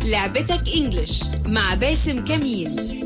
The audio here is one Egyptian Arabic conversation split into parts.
لعبتك انجلش مع باسم كميل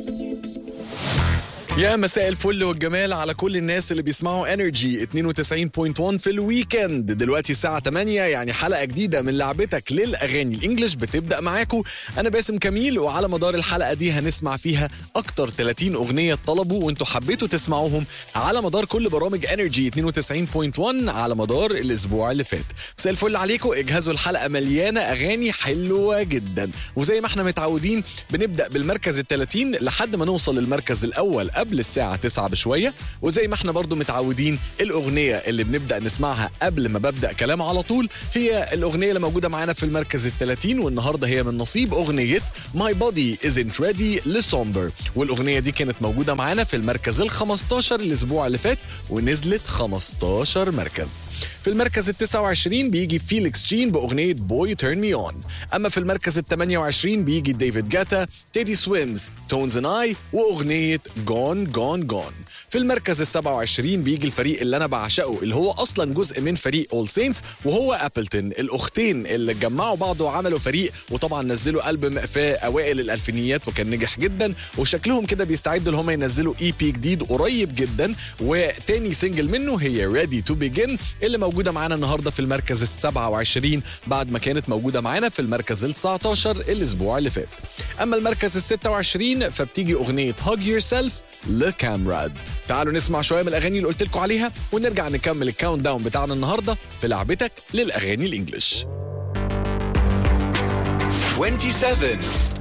يا مساء الفل والجمال على كل الناس اللي بيسمعوا انرجي 92.1 في الويكند دلوقتي الساعة 8 يعني حلقة جديدة من لعبتك للأغاني الإنجليش بتبدأ معاكم أنا باسم كميل وعلى مدار الحلقة دي هنسمع فيها أكتر 30 أغنية طلبوا وأنتوا حبيتوا تسمعوهم على مدار كل برامج انرجي 92.1 على مدار الأسبوع اللي فات مساء الفل عليكم اجهزوا الحلقة مليانة أغاني حلوة جدا وزي ما احنا متعودين بنبدأ بالمركز ال 30 لحد ما نوصل للمركز الأول قبل الساعة 9 بشوية وزي ما احنا برضو متعودين الأغنية اللي بنبدأ نسمعها قبل ما ببدأ كلام على طول هي الأغنية اللي موجودة معانا في المركز ال 30 والنهاردة هي من نصيب أغنية My Body Isn't Ready لسومبر والأغنية دي كانت موجودة معانا في المركز ال 15 الأسبوع اللي فات ونزلت 15 مركز في المركز ال 29 بيجي فيليكس جين بأغنية بوي تيرن مي اون أما في المركز ال 28 بيجي ديفيد جاتا تيدي سويمز تونز ان اي وأغنية جون جون جون في المركز ال 27 بيجي الفريق اللي انا بعشقه اللي هو اصلا جزء من فريق اول سينتس وهو ابلتون الاختين اللي جمعوا بعض وعملوا فريق وطبعا نزلوا البوم في اوائل الالفينيات وكان نجح جدا وشكلهم كده بيستعدوا ان هم ينزلوا اي بي جديد قريب جدا وتاني سنجل منه هي ريدي تو بيجن اللي موجوده معانا النهارده في المركز ال 27 بعد ما كانت موجوده معانا في المركز ال 19 الاسبوع اللي فات اما المركز ال 26 فبتيجي اغنيه هاج يور سيلف لكامراد تعالوا نسمع شويه من الاغاني اللي قلت لكم عليها ونرجع نكمل الكاونت داون بتاعنا النهارده في لعبتك للاغاني الانجليش 27